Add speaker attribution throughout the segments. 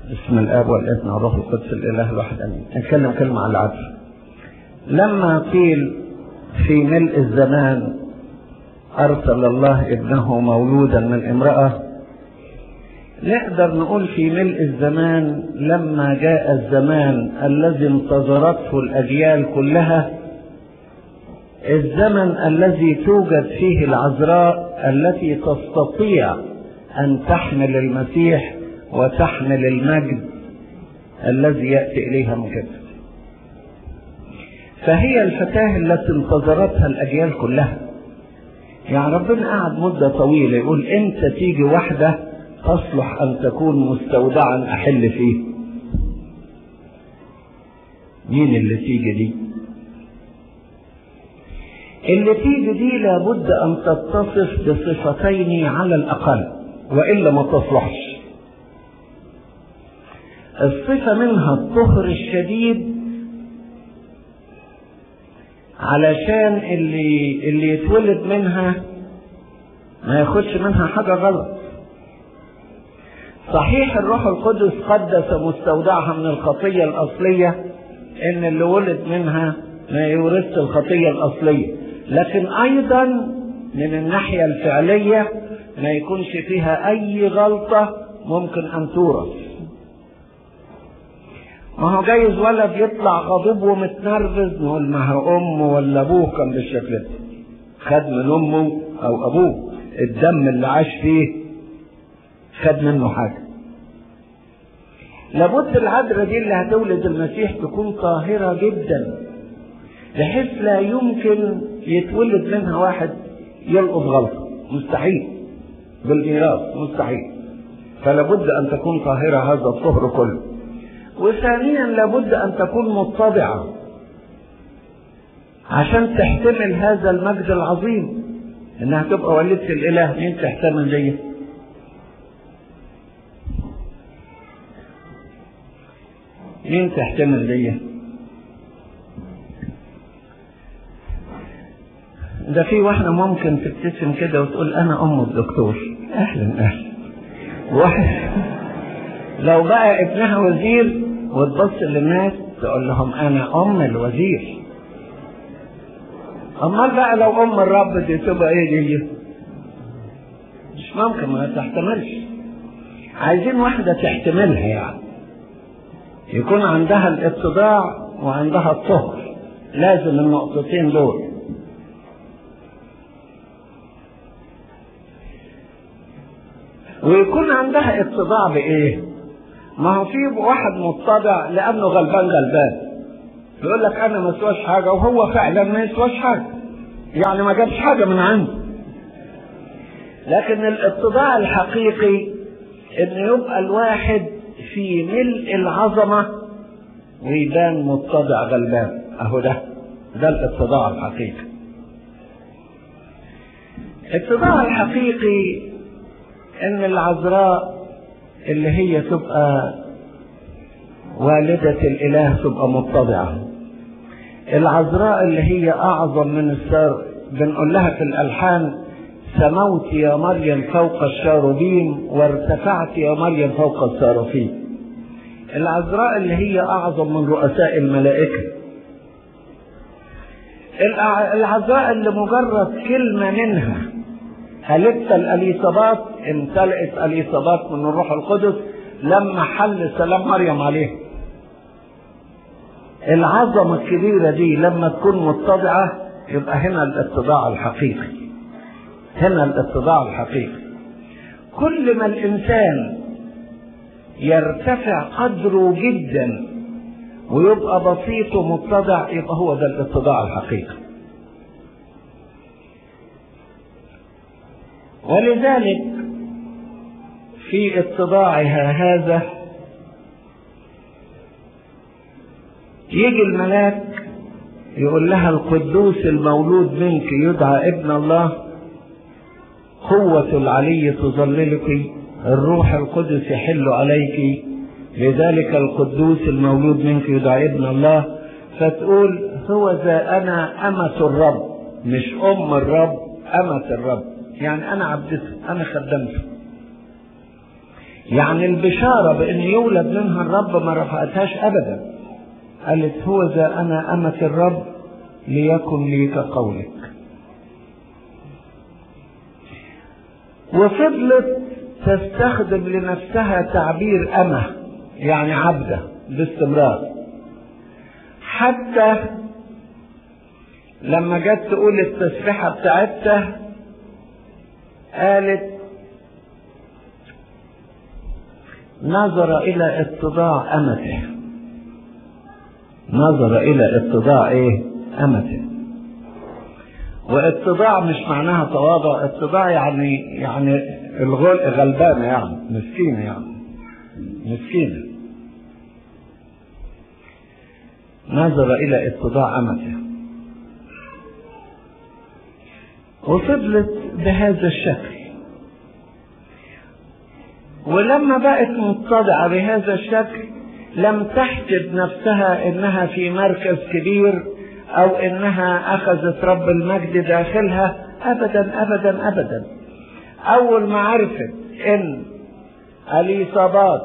Speaker 1: بسم الاب والابن والروح القدس الاله الواحد امين نتكلم كلمه على العدل لما قيل في ملء الزمان ارسل الله ابنه مولودا من امراه نقدر نقول في ملء الزمان لما جاء الزمان الذي انتظرته الاجيال كلها الزمن الذي توجد فيه العذراء التي تستطيع ان تحمل المسيح وتحمل المجد الذي ياتي اليها من كده فهي الفتاه التي انتظرتها الاجيال كلها يعني ربنا قعد مده طويله يقول امتى تيجي واحده تصلح ان تكون مستودعا احل فيه مين اللي تيجي دي اللي تيجي دي لابد ان تتصف بصفتين على الاقل والا ما تصلحش الصفه منها الطهر الشديد علشان اللي اللي يتولد منها ما ياخدش منها حاجه غلط صحيح الروح القدس قدس مستودعها من الخطيه الاصليه ان اللي ولد منها ما يورث الخطيه الاصليه لكن ايضا من الناحيه الفعليه ما يكونش فيها اي غلطه ممكن ان تورث ما هو جايز ولد يطلع غضوب ومتنرفز نقول ما هو امه ولا ابوه كان بالشكل ده خد من امه او ابوه الدم اللي عاش فيه خد منه حاجه لابد العذراء دي اللي هتولد المسيح تكون طاهره جدا بحيث لا يمكن يتولد منها واحد يلقط غلطه مستحيل بالميراث مستحيل فلابد ان تكون طاهره هذا الطهر كله وثانيا لابد ان تكون متضعه عشان تحتمل هذا المجد العظيم انها تبقى والدة الاله مين تحتمل دي مين تحتمل دي ده في واحدة ممكن تبتسم كده وتقول أنا أم الدكتور أهلا أهلا واحد لو بقى ابنها وزير وتبص للناس تقول لهم أنا أم الوزير أمال بقى لو أم الرب دي تبقى إيه دي؟ مش ممكن ما تحتملش عايزين واحدة تحتملها يعني يكون عندها الاتضاع وعندها الطهر لازم النقطتين دول ويكون عندها اتضاع بايه ما هو في واحد متضع لانه غلبان غلبان يقول لك انا ما اسواش حاجه وهو فعلا ما يسواش حاجه يعني ما جابش حاجه من عنده لكن الاتضاع الحقيقي ان يبقى الواحد في ملء العظمه ويبان متضع غلبان اهو ده ده الاتضاع الحقيقي الاتضاع الحقيقي ان العذراء اللي هي تبقى والدة الاله تبقى متضعة العذراء اللي هي اعظم من السار بنقول لها في الالحان سموت يا مريم فوق الشاروبين وارتفعت يا مريم فوق السرافين العذراء اللي هي اعظم من رؤساء الملائكه العذراء اللي مجرد كلمه منها هلبت الاليصابات امتلأت اليصابات من الروح القدس لما حل سلام مريم عليه العظمة الكبيرة دي لما تكون متضعة يبقى هنا الاتضاع الحقيقي هنا الاتضاع الحقيقي كل ما الإنسان يرتفع قدره جدا ويبقى بسيط ومتضع يبقى هو ده الاتضاع الحقيقي ولذلك في اتضاعها هذا يجي الملاك يقول لها القدوس المولود منك يدعى ابن الله قوة العلي تظللك الروح القدس يحل عليك لذلك القدوس المولود منك يدعى ابن الله فتقول هو ذا أنا أمة الرب مش أم الرب أمة الرب يعني انا عبدته انا خدمته يعني البشارة بأن يولد منها الرب ما رفعتهاش أبدا قالت هو ذا أنا أمة الرب ليكن لي كقولك وفضلت تستخدم لنفسها تعبير أمة يعني عبدة باستمرار حتى لما جت تقول التسبيحة بتاعتها قالت نظر إلى اتضاع أمته نظر إلى اتضاع إيه؟ أمته واتضاع مش معناها تواضع اتضاع يعني يعني الغل غلبانة يعني مسكينة يعني مسكينة نظر إلى اتضاع أمته وفضلت بهذا الشكل ولما بقت متضعة بهذا الشكل لم تحسب نفسها انها في مركز كبير او انها اخذت رب المجد داخلها ابدا ابدا ابدا اول ما عرفت ان اليصابات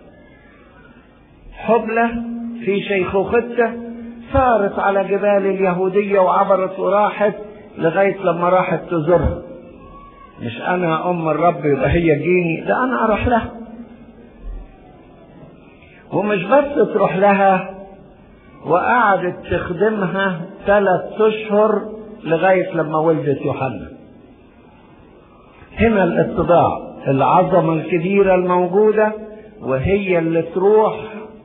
Speaker 1: حبلة في شيخوختها سارت على جبال اليهودية وعبرت وراحت لغاية لما راحت تزورها مش انا ام الرب يبقى هي تجيني ده انا اروح لها ومش بس تروح لها وقعدت تخدمها ثلاث اشهر لغايه لما ولدت يوحنا هنا الاتضاع العظمه الكبيره الموجوده وهي اللي تروح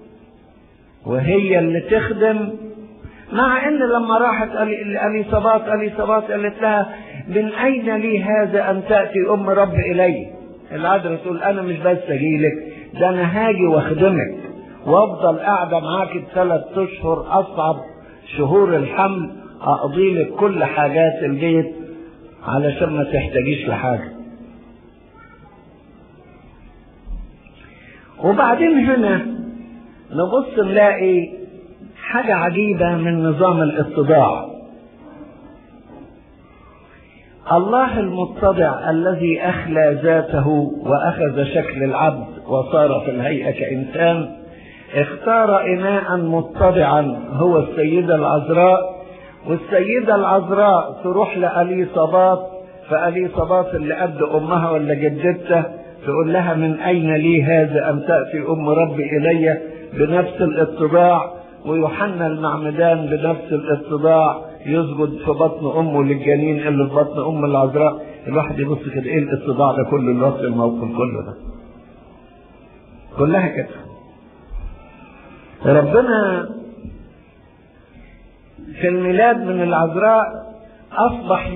Speaker 1: وهي اللي تخدم مع ان لما راحت اليصابات اليصابات قالت لها من اين لي هذا ان تاتي ام رب الي العذراء تقول انا مش بس اجيلك ده انا هاجي واخدمك وافضل قاعده معاك ثلاث اشهر اصعب شهور الحمل اقضي لك كل حاجات البيت علشان ما تحتاجيش لحاجه وبعدين هنا نبص نلاقي حاجه عجيبه من نظام الاتضاع الله المتضع الذي اخلى ذاته واخذ شكل العبد وصار في الهيئه كانسان اختار اناء متضعا هو السيده العذراء والسيده العذراء تروح لاليصابات فاليصابات اللي قد امها ولا جدتها تقول لها من اين لي هذا ان تاتي ام ربي الي بنفس الاتضاع ويوحنا المعمدان بنفس الاتضاع يسجد في بطن امه للجنين اللي في بطن ام العذراء الواحد يبص كده ايه الاتضاع ده كله اللي وصل الموقف كله ده كلها كده ربنا في الميلاد من العذراء اصبح